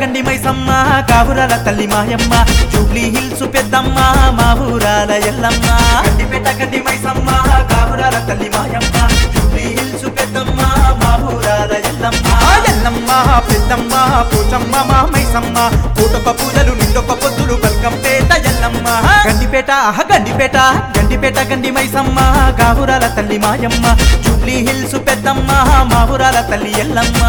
గండి మైసమ్మ కావురాల తల్లి మాయమ్మ జూబ్లీ హిల్స్ పెద్దమ్మ మా ఊరాల ఎల్లమ్మ గండిపేట గండి మైసమ్మ కావురాల తల్లి మాయమ్మ జూబ్లీ హిల్స్ పెద్దమ్మ మా ఊరాల ఎల్లమ్మ ఎల్లమ్మ పెద్దమ్మ పూచమ్మ మా మైసమ్మ పూటొక పూజలు నిండొక పొద్దులు బల్కంపేట ఎల్లమ్మ గండిపేట ఆహ గండిపేట గండిపేట గండి మైసమ్మ కావురాల తల్లి మాయమ్మ జూబ్లీ హిల్స్ పెద్దమ్మ మా ఊరాల తల్లి ఎల్లమ్మ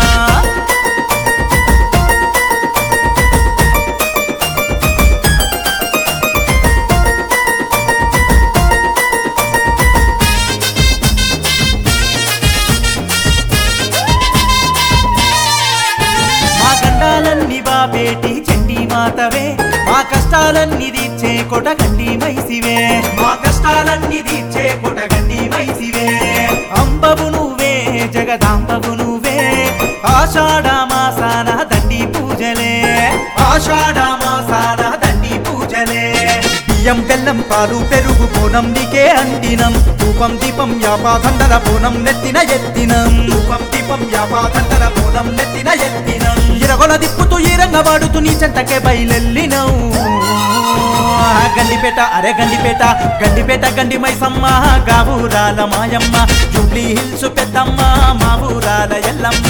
మా గండాలన్నీ బాబేటి చండి మాతవే మా కష్టాలన్నీ తీర్చే కొటగండి మైసివే మా కష్టాలన్నీ తీర్చే కొటగండి మైసివే అంబవు నువ్వే జగదాంబవు నువ్వే ఆషాఢ మాసాన దండి పూజలే ఆషాఢ మాసాన దండి పూజలే బియ్యం బెల్లం పాలు పెరుగు పూనం నీకే అందినం ధూపం దీపం యాపాదండల పూనం నెత్తిన ఎత్తినం ధూపం దీపం యాపాదండల పూనం నెత్తిన ఎత్తినం ఇరగొల దిప్పుతూ ఈరంగ వాడుతూ నీ చెంతకే బయలెల్లినవు గండిపేట అరే గండిపేట గండిపేట గండి మైసమ్మ గాబూరాల మాయమ్మ జూబ్లీ హిల్స్ పెద్దమ్మ మా ఊరాల ఎల్లమ్మ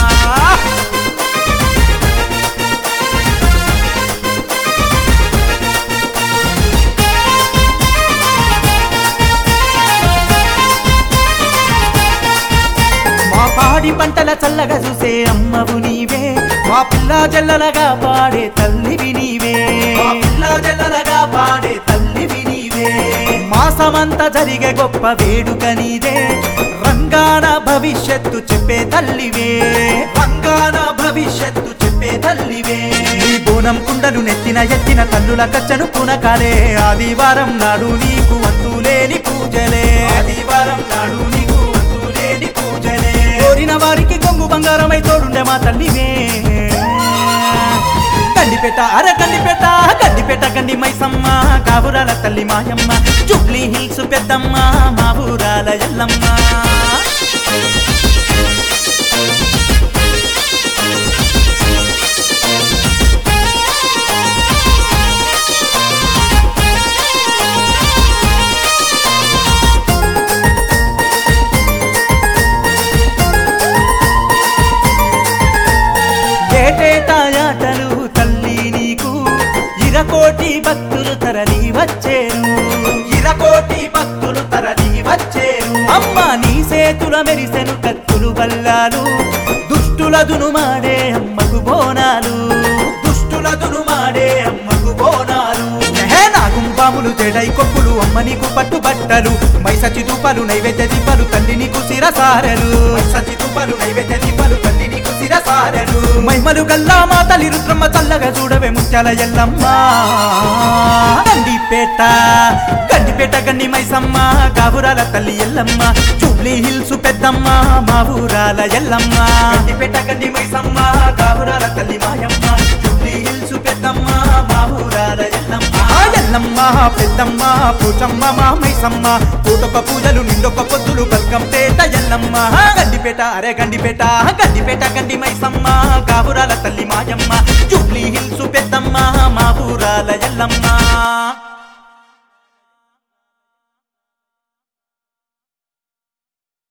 మా పాడి పంటల చల్లగా చూసే అమ్మవు నీవే మా పిల్ల జల్లలగా పాడే తల్లివి నీవే మా పిల్ల జల్లలగా పాడే తల్లివి నీవే మాసమంతా జరిగే గొప్ప వేడుక నీదే రంగాన భవిష్యత్తు చెప్పే తల్లివే రంగాన భవిష్యత్తు చెప్పే తల్లివే నీ బోనం కుండలు నెత్తిన ఎత్తిన తల్లుల కచ్చను పునకాలే ఆదివారం నాడు నీకు వంతులేని పూజలే ఆదివారం నాడు నీకు వంతులేని పూజలే కోరిన వారికి కొంగు బంగారమై తోడుండే మా తల్లివే గండిపేట అర గండిపేట గండిపేట గండి మైసమ్మ కావురాల తల్లి మాయమ్మ జూబ్లీ హిల్స్ పెద్దమ్మ మా ఊరాల ఎల్లమ్మ ఏటేటాయాటలు తల్లి నీకు ఇరకోటి భక్తులు తరలి వచ్చేరు ఇరకోటి భక్తులు తరలి వచ్చేరు అమ్మ నీ సేతుల మెరిసెను కత్తులు బల్లాలు దుష్టుల దునుమాడే అమ్మకు బోనాలు దుష్టుల దునుమాడే అమ్మకు బోనాలు హే నాగుంపాములు జడై కొప్పులు అమ్మ నీకు పట్టు బట్టలు మైసచి దూపలు నైవేద్య దీపాలు తల్లి నీకు శిరసారలు మైసచి దూపలు నైవేద్య దీపాలు తల్లి నీకు శిరసారలు మహిమలు గల్లా మా తల్లి రుద్రమ్మ చల్లగా చూడవే ముత్యాల ఎల్లమ్మ గండిపేట గండిపేట గండి మైసమ్మ గాబురాల తల్లి ఎల్లమ్మ జూబ్లీ హిల్స్ పెద్దమ్మ మా ఊరాల ఎల్లమ్మ గండిపేట గండి మైసమ్మ గాబురాల తల్లి మాయమ్మ జూబ్లీ హిల్స్ పెద్దమ్మ మా ఊరాల ఎల్లమ్మ ఎల్లమ్మ పెద్దమ్మ పూచమ్మ మా మైసమ్మ పూటొక పూజలు నిండొక పొద్దులు బల్కంపేట ఎల్లమ్మ గండిపేట అరే గండిపేట గండిపేట గండి మైసమ్మ కావురాల తల్లి మాయమ్మ జూబ్లీ హిల్స్ పెద్దమ్మ